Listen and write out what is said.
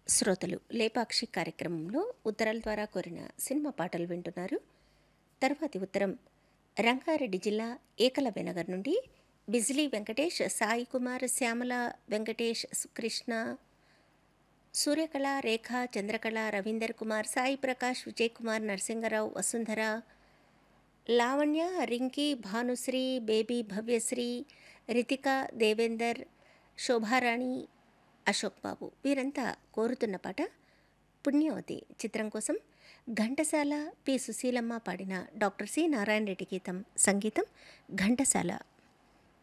శ్రోతలు లేపాక్షి కార్యక్రమంలో ఉత్తరాల ద్వారా కోరిన సినిమా పాటలు వింటున్నారు తర్వాతి ఉత్తరం రంగారెడ్డి జిల్లా ఏకలవ్య నగర్ నుండి బిజ్లీ వెంకటేష్ సాయి కుమార్ శ్యామల వెంకటేష్ కృష్ణ సూర్యకళ రేఖ చంద్రకళ రవీందర్ కుమార్ సాయి ప్రకాష్ విజయ్ కుమార్ నరసింగరావు వసుంధర లావణ్య రింకీ భానుశ్రీ బేబీ భవ్యశ్రీ రితిక దేవేందర్ శోభారాణి అశోక్ బాబు వీరంతా కోరుతున్న పాట పుణ్యవతి చిత్రం కోసం ఘంటసాల పి సుశీలమ్మ పాడిన డాక్టర్ సి నారాయణ రెడ్డి గీతం సంగీతం ఘంటసాల